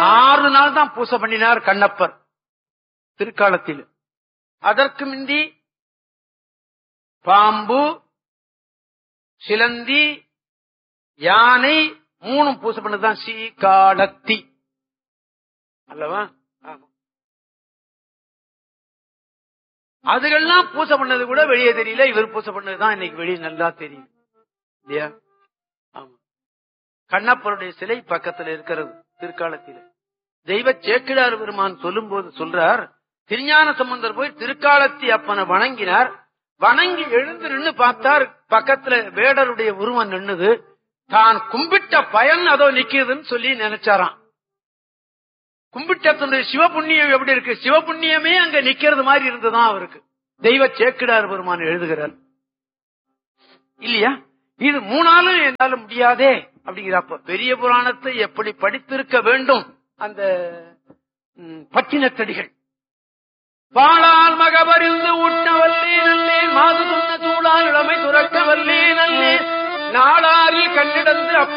ஆறு நாள் தான் பூசை பண்ணினார் கண்ணப்பர் திருக்காலத்தில் அதற்கு முந்தி பாம்பு சிலந்தி யானை மூணும் பூசை பண்ணதுதான் சீகாலத்தி அல்லவா ஆமா அதுகள்லாம் பூசை பண்ணது கூட வெளியே தெரியல இவர் பூசை பண்ணதுதான் இன்னைக்கு வெளியே நல்லா தெரியும் இல்லையா ஆமா கண்ணப்பருடைய சிலை பக்கத்துல இருக்கிறது திருக்காலத்தில தெய்வ சேக்கிடார் பெருமான் சொல்லும் போது சொல்றார் திருஞான சம்பந்தர் போய் திருக்காலத்தி அப்பனை வணங்கினார் வணங்கி எழுந்து நின்னு பார்த்தார் பக்கத்துல வேடருடைய உருவம் நின்னுது தான் கும்பிட்ட பயன் அதோ நிக்கிறதுன்னு சொல்லி நினைச்சாராம் கும்பிட்டத்தினுடைய சிவபுண்ணியம் எப்படி இருக்கு சிவபுண்ணியமே அங்க நிக்கிறது மாதிரி இருந்துதான் அவருக்கு தெய்வ சேக்கிடார் பெருமான் எழுதுகிறார் இல்லையா இது மூணாலும் என்னால முடியாதே அப்படிங்கிறப்ப பெரிய புராணத்தை எப்படி படித்திருக்க வேண்டும் அந்த ம், பட்டினத்தடிகள் பாலால் மகபரிந்து ஊட்ட வல்லே நல்லேன் மாது சொன்ன சூழால் இளமை துறக்க வல்லே நல்லேன் நாளாரில் கண்ணிடந்து